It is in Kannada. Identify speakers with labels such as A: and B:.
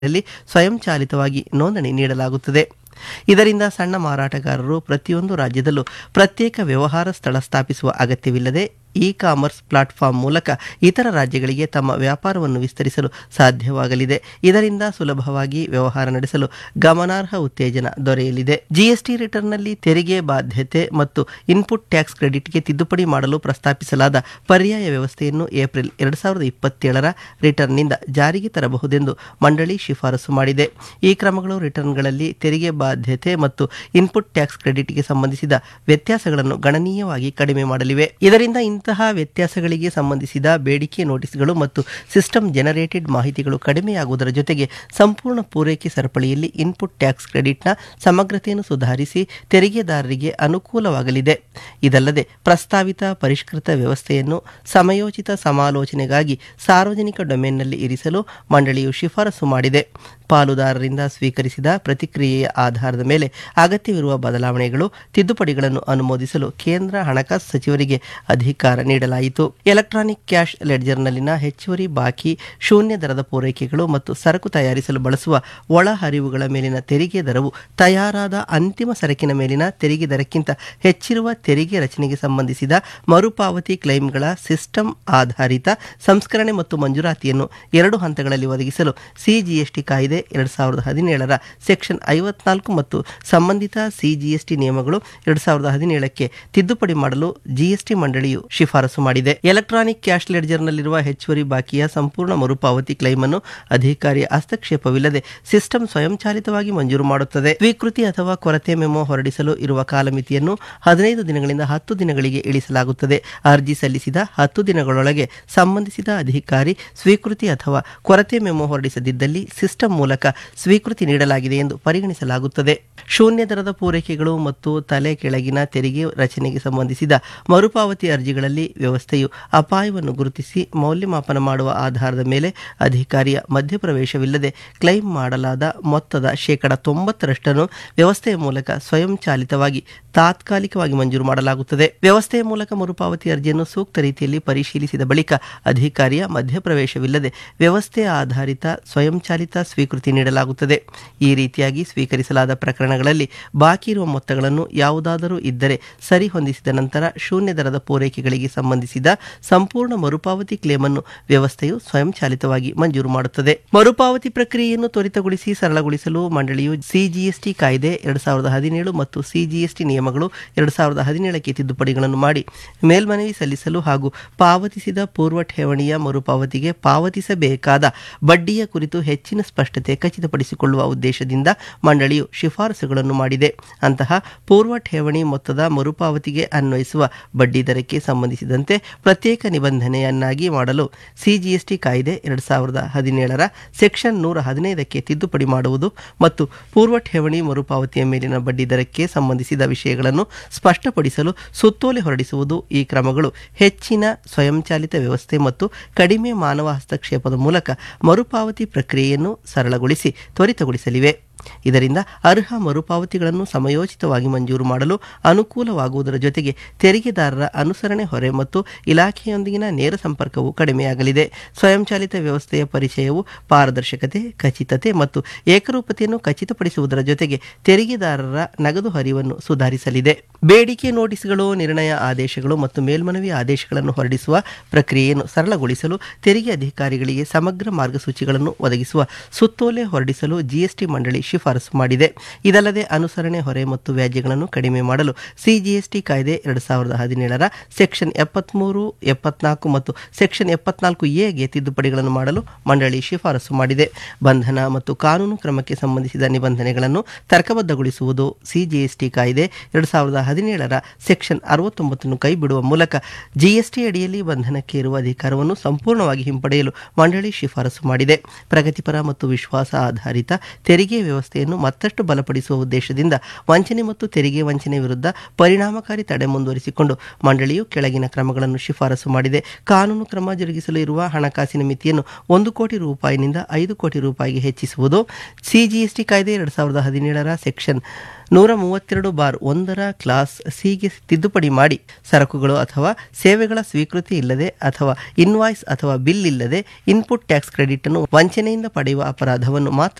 A: ಯಲ್ಲಿ ಸ್ವಯಂಚಾಲಿತವಾಗಿ ನೋಂದಣಿ ನೀಡಲಾಗುತ್ತದೆ ಇದರಿಂದ ಸಣ್ಣ ಮಾರಾಟಗಾರರು ಪ್ರತಿಯೊಂದು ರಾಜ್ಯದಲ್ಲೂ ಪ್ರತ್ಯೇಕ ವ್ಯವಹಾರ ಸ್ಥಳ ಸ್ಥಾಪಿಸುವ ಅಗತ್ಯವಿಲ್ಲದೆ ಇ ಕಾಮರ್ಸ್ ಪ್ಲಾಟ್ಫಾರ್ಮ್ ಮೂಲಕ ಇತರ ರಾಜ್ಯಗಳಿಗೆ ತಮ್ಮ ವ್ಯಾಪಾರವನ್ನು ವಿಸ್ತರಿಸಲು ಸಾಧ್ಯವಾಗಲಿದೆ ಇದರಿಂದ ಸುಲಭವಾಗಿ ವ್ಯವಹಾರ ನಡೆಸಲು ಗಮನಾರ್ಹ ಉತ್ತೇಜನ ದೊರೆಯಲಿದೆ ಜಿಎಸ್ಟಿ ರಿಟರ್ನ್ನಲ್ಲಿ ತೆರಿಗೆ ಬಾಧ್ಯತೆ ಮತ್ತು ಇನ್ಪುಟ್ ಟ್ಯಾಕ್ಸ್ ಕ್ರೆಡಿಟ್ಗೆ ತಿದ್ದುಪಡಿ ಮಾಡಲು ಪ್ರಸ್ತಾಪಿಸಲಾದ ಪರ್ಯಾಯ ವ್ಯವಸ್ಥೆಯನ್ನು ಏಪ್ರಿಲ್ ಎರಡು ಸಾವಿರದ ಇಪ್ಪತ್ತೇಳರ ರಿಟರ್ನ್ನಿಂದ ಜಾರಿಗೆ ತರಬಹುದೆಂದು ಮಂಡಳಿ ಶಿಫಾರಸು ಮಾಡಿದೆ ಈ ಕ್ರಮಗಳು ರಿಟರ್ನ್ಗಳಲ್ಲಿ ತೆರಿಗೆ ಬಾಧ್ಯತೆ ಮತ್ತು ಇನ್ಪುಟ್ ಟ್ಯಾಕ್ಸ್ ಕ್ರೆಡಿಟ್ಗೆ ಸಂಬಂಧಿಸಿದ ವ್ಯತ್ಯಾಸಗಳನ್ನು ಗಣನೀಯವಾಗಿ ಕಡಿಮೆ ಮಾಡಲಿವೆ ಇದರಿಂದ ಇಂತಹ ವ್ಯತ್ಯಾಸಗಳಿಗೆ ಸಂಬಂಧಿಸಿದ ಬೇಡಿಕೆ ನೋಟಿಸ್ಗಳು ಮತ್ತು ಸಿಸ್ಟಮ್ ಜನರೇಟೆಡ್ ಮಾಹಿತಿಗಳು ಕಡಿಮೆಯಾಗುವುದರ ಜೊತೆಗೆ ಸಂಪೂರ್ಣ ಪೂರೈಕೆ ಸರಪಳಿಯಲ್ಲಿ ಇನ್ಪುಟ್ ಟ್ಯಾಕ್ಸ್ ಕ್ರೆಡಿಟ್ನ ಸಮಗ್ರತೆಯನ್ನು ಸುಧಾರಿಸಿ ತೆರಿಗೆದಾರರಿಗೆ ಅನುಕೂಲವಾಗಲಿದೆ ಇದಲ್ಲದೆ ಪ್ರಸ್ತಾವಿತ ಪರಿಷ್ಕೃತ ವ್ಯವಸ್ಥೆಯನ್ನು ಸಮಯೋಚಿತ ಸಮಾಲೋಚನೆಗಾಗಿ ಸಾರ್ವಜನಿಕ ಡೊಮೇನ್ನಲ್ಲಿ ಇರಿಸಲು ಮಂಡಳಿಯು ಶಿಫಾರಸು ಮಾಡಿದೆ ಪಾಲುದಾರರಿಂದ ಸ್ವೀಕರಿಸಿದ ಪ್ರತಿಕ್ರಿಯೆಯ ಆಧಾರದ ಮೇಲೆ ಅಗತ್ಯವಿರುವ ಬದಲಾವಣೆಗಳು ತಿದ್ದುಪಡಿಗಳನ್ನು ಅನುಮೋದಿಸಲು ಕೇಂದ್ರ ಹಣಕಾಸು ಸಚಿವರಿಗೆ ಅಧಿಕಾರ ನೀಡಲಾಯಿತು ಎಲೆಕ್ಟ್ರಾನಿಕ್ ಕ್ಯಾಶ್ ಲೆಡ್ಜರ್ನಲ್ಲಿನ ಹೆಚ್ಚುವರಿ ಬಾಕಿ ಶೂನ್ಯ ದರದ ಪೂರೈಕೆಗಳು ಮತ್ತು ಸರಕು ತಯಾರಿಸಲು ಬಳಸುವ ಒಳಹರಿವುಗಳ ಮೇಲಿನ ತೆರಿಗೆ ದರವು ತಯಾರಾದ ಅಂತಿಮ ಸರಕಿನ ಮೇಲಿನ ತೆರಿಗೆ ದರಕ್ಕಿಂತ ಹೆಚ್ಚಿರುವ ತೆರಿಗೆ ರಚನೆಗೆ ಸಂಬಂಧಿಸಿದ ಮರುಪಾವತಿ ಕ್ಲೈಮ್ಗಳ ಸಿಸ್ಟಮ್ ಆಧಾರಿತ ಸಂಸ್ಕರಣೆ ಮತ್ತು ಮಂಜೂರಾತಿಯನ್ನು ಎರಡು ಹಂತಗಳಲ್ಲಿ ಒದಗಿಸಲು ಸಿಜಿಎಸ್ಟಿ ಕಾಯ್ದೆ ಎರಡು ಸಾವಿರದ ಹದಿನೇಳರ ಸೆಕ್ಷನ್ ಐವತ್ನಾಲ್ಕು ಮತ್ತು ಸಂಬಂಧಿತ ಸಿಜಿಎಸ್ಟಿ ನಿಯಮಗಳು ಎರಡು ಸಾವಿರದ ಹದಿನೇಳಕ್ಕೆ ತಿದ್ದುಪಡಿ ಮಾಡಲು ಜಿಎಸ್ಟಿ ಮಂಡಳಿಯು ಶಿಫಾರಸು ಮಾಡಿದೆ ಎಲೆಕ್ಟ್ರಾನಿಕ್ ಕ್ಯಾಶ್ ಲೆಡ್ಜರ್ನಲ್ಲಿರುವ ಹೆಚ್ಚುವರಿ ಬಾಕಿಯ ಸಂಪೂರ್ಣ ಮರುಪಾವತಿ ಕ್ಲೈಮ್ ಅನ್ನು ಅಧಿಕಾರಿಯ ಹಸ್ತಕ್ಷೇಪವಿಲ್ಲದೆ ಸಿಸ್ಟಮ್ ಸ್ವಯಂಚಾಲಿತವಾಗಿ ಮಂಜೂರು ಮಾಡುತ್ತದೆ ಸ್ವೀಕೃತಿ ಅಥವಾ ಕೊರತೆ ಮೆಮೊ ಹೊರಡಿಸಲು ಇರುವ ಕಾಲಮಿತಿಯನ್ನು ಹದಿನೈದು ದಿನಗಳಿಂದ ಹತ್ತು ದಿನಗಳಿಗೆ ಇಳಿಸಲಾಗುತ್ತದೆ ಅರ್ಜಿ ಸಲ್ಲಿಸಿದ ಹತ್ತು ದಿನಗಳೊಳಗೆ ಸಂಬಂಧಿಸಿದ ಅಧಿಕಾರಿ ಸ್ವೀಕೃತಿ ಅಥವಾ ಕೊರತೆ ಮೆಮೊ ಹೊರಡಿಸದಿದ್ದಲ್ಲಿ ಸಿಸ್ಟಮ್ ಮೂಲಕ ಸ್ವೀಕೃತಿ ನೀಡಲಾಗಿದೆ ಎಂದು ಪರಿಗಣಿಸಲಾಗುತ್ತದೆ ಶೂನ್ಯ ದರದ ಪೂರೈಕೆಗಳು ಮತ್ತು ತಲೆ ಕೆಳಗಿನ ತೆರಿಗೆ ರಚನೆಗೆ ಸಂಬಂಧಿಸಿದ ಮರುಪಾವತಿ ಅರ್ಜಿಗಳಲ್ಲಿ ವ್ಯವಸ್ಥೆಯು ಅಪಾಯವನ್ನು ಗುರುತಿಸಿ ಮೌಲ್ಯಮಾಪನ ಮಾಡುವ ಆಧಾರದ ಮೇಲೆ ಅಧಿಕಾರಿಯ ಮಧ್ಯಪ್ರವೇಶವಿಲ್ಲದೆ ಕ್ಲೈಮ್ ಮಾಡಲಾದ ಮೊತ್ತದ ಶೇಕಡ ತೊಂಬತ್ತರಷ್ಟನ್ನು ವ್ಯವಸ್ಥೆಯ ಮೂಲಕ ಸ್ವಯಂಚಾಲಿತವಾಗಿ ತಾತ್ಕಾಲಿಕವಾಗಿ ಮಂಜೂರು ಮಾಡಲಾಗುತ್ತದೆ ವ್ಯವಸ್ಥೆಯ ಮೂಲಕ ಮರುಪಾವತಿ ಅರ್ಜಿಯನ್ನು ಸೂಕ್ತ ರೀತಿಯಲ್ಲಿ ಪರಿಶೀಲಿಸಿದ ಬಳಿಕ ಅಧಿಕಾರಿಯ ಮಧ್ಯಪ್ರವೇಶವಿಲ್ಲದೆ ವ್ಯವಸ್ಥೆ ಆಧಾರಿತ ಸ್ವಯಂಚಾಲಿತ ಸ್ವೀಕೃತಿ ನೀಡಲಾಗುತ್ತದೆ ಈ ರೀತಿಯಾಗಿ ಸ್ವೀಕರಿಸಲಾದ ಪ್ರಕರಣಗಳಲ್ಲಿ ಬಾಕಿ ಇರುವ ಮೊತ್ತಗಳನ್ನು ಯಾವುದಾದರೂ ಇದ್ದರೆ ಸರಿಹೊಂದಿಸಿದ ನಂತರ ಶೂನ್ಯ ದರದ ಪೂರೈಕೆಗಳಿಗೆ ಸಂಬಂಧಿಸಿದ ಸಂಪೂರ್ಣ ಮರುಪಾವತಿ ಕ್ಲೇಮ್ ಅನ್ನು ವ್ಯವಸ್ಥೆಯು ಸ್ವಯಂಚಾಲಿತವಾಗಿ ಮಂಜೂರು ಮಾಡುತ್ತದೆ ಮರುಪಾವತಿ ಪ್ರಕ್ರಿಯೆಯನ್ನು ತ್ವರಿತಗೊಳಿಸಿ ಸರಳಗೊಳಿಸಲು ಮಂಡಳಿಯು ಸಿಜಿಎಸ್ಟಿ ಕಾಯ್ದೆ ಎರಡು ಸಾವಿರದ ಹದಿನೇಳು ಮತ್ತು ಸಿಜಿಎಸ್ಟಿ ನಿಯಮಗಳು ಎರಡು ಸಾವಿರದ ಹದಿನೇಳಕ್ಕೆ ತಿದ್ದುಪಡಿಗಳನ್ನು ಮಾಡಿ ಮೇಲ್ಮನವಿ ಸಲ್ಲಿಸಲು ಹಾಗೂ ಪಾವತಿಸಿದ ಪೂರ್ವ ಠೇವಣಿಯ ಮರುಪಾವತಿಗೆ ಪಾವತಿಸಬೇಕಾದ ಬಡ್ಡಿಯ ಕುರಿತು ಹೆಚ್ಚಿನ ಸ್ಪಷ್ಟತೆ ಖಚಿತಪಡಿಸಿಕೊಳ್ಳುವ ಉದ್ದೇಶದಿಂದ ಮಂಡಳಿಯು ಶಿಫಾರಸುಗಳನ್ನು ಮಾಡಿದೆ ಅಂತಹ ಪೂರ್ವ ಠೇವಣಿ ಮೊತ್ತದ ಮರುಪಾವತಿಗೆ ಅನ್ವಯಿಸುವ ಬಡ್ಡಿ ದರಕ್ಕೆ ಸಂಬಂಧಿಸಿದಂತೆ ಪ್ರತ್ಯೇಕ ನಿಬಂಧನೆಯನ್ನಾಗಿ ಮಾಡಲು ಸಿಜಿಎಸ್ಟಿ ಕಾಯ್ದೆ ಎರಡು ಸಾವಿರದ ಹದಿನೇಳರ ಸೆಕ್ಷನ್ ನೂರ ಹದಿನೈದಕ್ಕೆ ತಿದ್ದುಪಡಿ ಮಾಡುವುದು ಮತ್ತು ಪೂರ್ವ ಠೇವಣಿ ಮರುಪಾವತಿಯ ಮೇಲಿನ ಬಡ್ಡಿ ದರಕ್ಕೆ ಸಂಬಂಧಿಸಿದ ವಿಷಯಗಳನ್ನು ಸ್ಪಷ್ಟಪಡಿಸಲು ಸುತ್ತೋಲೆ ಹೊರಡಿಸುವುದು ಈ ಕ್ರಮಗಳು ಹೆಚ್ಚಿನ ಸ್ವಯಂಚಾಲಿತ ವ್ಯವಸ್ಥೆ ಮತ್ತು ಕಡಿಮೆ ಮಾನವ ಹಸ್ತಕ್ಷೇಪದ ಮೂಲಕ ಮರುಪಾವತಿ ಪ್ರಕ್ರಿಯೆಯನ್ನು ಸರಳಗೊಳಿಸಿ ತ್ವರಿತಗೊಳಿಸಲಿವೆ ಇದರಿಂದ ಅರ್ಹ ಮರುಪಾವತಿಗಳನ್ನು ಸಮಯೋಚಿತವಾಗಿ ಮಂಜೂರು ಮಾಡಲು ಅನುಕೂಲವಾಗುವುದರ ಜೊತೆಗೆ ತೆರಿಗೆದಾರರ ಅನುಸರಣೆ ಹೊರೆ ಮತ್ತು ಇಲಾಖೆಯೊಂದಿಗಿನ ನೇರ ಸಂಪರ್ಕವು ಕಡಿಮೆಯಾಗಲಿದೆ ಸ್ವಯಂಚಾಲಿತ ವ್ಯವಸ್ಥೆಯ ಪರಿಚಯವು ಪಾರದರ್ಶಕತೆ ಖಚಿತತೆ ಮತ್ತು ಏಕರೂಪತೆಯನ್ನು ಖಚಿತಪಡಿಸುವುದರ ಜೊತೆಗೆ ತೆರಿಗೆದಾರರ ನಗದು ಹರಿವನ್ನು ಸುಧಾರಿಸಲಿದೆ ಬೇಡಿಕೆ ನೋಟಿಸ್ಗಳು ನಿರ್ಣಯ ಆದೇಶಗಳು ಮತ್ತು ಮೇಲ್ಮನವಿ ಆದೇಶಗಳನ್ನು ಹೊರಡಿಸುವ ಪ್ರಕ್ರಿಯೆಯನ್ನು ಸರಳಗೊಳಿಸಲು ತೆರಿಗೆ ಅಧಿಕಾರಿಗಳಿಗೆ ಸಮಗ್ರ ಮಾರ್ಗಸೂಚಿಗಳನ್ನು ಒದಗಿಸುವ ಸುತ್ತೋಲೆ ಹೊರಡಿಸಲು ಜಿಎಸ್ಟಿ ಮಂಡಳಿ ಶಿಫಾರಸು ಮಾಡಿದೆ ಇದಲ್ಲದೆ ಅನುಸರಣೆ ಹೊರೆ ಮತ್ತು ವ್ಯಾಜ್ಯಗಳನ್ನು ಕಡಿಮೆ ಮಾಡಲು ಸಿಜಿಎಸ್ಟಿ ಕಾಯ್ದೆ ಎರಡು ಸಾವಿರದ ಹದಿನೇಳರ ಸೆಕ್ಷನ್ ಎಪ್ಪತ್ಮೂರು ಎಪ್ಪತ್ನಾಲ್ಕು ಮತ್ತು ಸೆಕ್ಷನ್ ಎಪ್ಪತ್ನಾಲ್ಕು ಎಗೆ ತಿದ್ದುಪಡಿಗಳನ್ನು ಮಾಡಲು ಮಂಡಳಿ ಶಿಫಾರಸು ಮಾಡಿದೆ ಬಂಧನ ಮತ್ತು ಕಾನೂನು ಕ್ರಮಕ್ಕೆ ಸಂಬಂಧಿಸಿದ ನಿಬಂಧನೆಗಳನ್ನು ತರ್ಕಬದ್ಧಗೊಳಿಸುವುದು ಸಿಜಿಎಸ್ಟಿ ಕಾಯ್ದೆ ಎರಡು ಸಾವಿರದ ಹದಿನೇಳರ ಸೆಕ್ಷನ್ ಅರವತ್ತೊಂಬತ್ತನ್ನು ಕೈಬಿಡುವ ಮೂಲಕ ಜಿಎಸ್ಟಿ ಅಡಿಯಲ್ಲಿ ಬಂಧನಕ್ಕೆ ಇರುವ ಅಧಿಕಾರವನ್ನು ಸಂಪೂರ್ಣವಾಗಿ ಹಿಂಪಡೆಯಲು ಮಂಡಳಿ ಶಿಫಾರಸು ಮಾಡಿದೆ ಪ್ರಗತಿಪರ ಮತ್ತು ವಿಶ್ವಾಸ ಆಧಾರಿತ ತೆರಿಗೆ ವ್ಯವಸ್ಥೆ ವ್ಯವಸ್ಥೆಯನ್ನು ಮತ್ತಷ್ಟು ಬಲಪಡಿಸುವ ಉದ್ದೇಶದಿಂದ ವಂಚನೆ ಮತ್ತು ತೆರಿಗೆ ವಂಚನೆ ವಿರುದ್ಧ ಪರಿಣಾಮಕಾರಿ ತಡೆ ಮುಂದುವರಿಸಿಕೊಂಡು ಮಂಡಳಿಯು ಕೆಳಗಿನ ಕ್ರಮಗಳನ್ನು ಶಿಫಾರಸು ಮಾಡಿದೆ ಕಾನೂನು ಕ್ರಮ ಜರುಗಿಸಲು ಇರುವ ಹಣಕಾಸಿನ ಮಿತಿಯನ್ನು ಒಂದು ಕೋಟಿ ರೂಪಾಯಿನಿಂದ ಐದು ಕೋಟಿ ರೂಪಾಯಿಗೆ ಹೆಚ್ಚಿಸುವುದು ಸಿಜಿಎಸ್ಟಿ ಕಾಯ್ದೆ ಎರಡು ಸಾವಿರದ ಹದಿನೇಳರ ಸೆಕ್ಷನ್ ನೂರ ಮೂವತ್ತೆರಡು ಬಾರ್ ಒಂದರ ಕ್ಲಾಸ್ ಸಿಗೆ ತಿದ್ದುಪಡಿ ಮಾಡಿ ಸರಕುಗಳು ಅಥವಾ ಸೇವೆಗಳ ಸ್ವೀಕೃತಿ ಇಲ್ಲದೆ ಅಥವಾ ಇನ್ವಾಯ್ಸ್ ಅಥವಾ ಬಿಲ್ ಇಲ್ಲದೆ ಇನ್ಪುಟ್ ಟ್ಯಾಕ್ಸ್ ಕ್ರೆಡಿಟ್ ಅನ್ನು ವಂಚನೆಯಿಂದ ಪಡೆಯುವ ಅಪರಾಧವನ್ನು ಮಾತ್ರ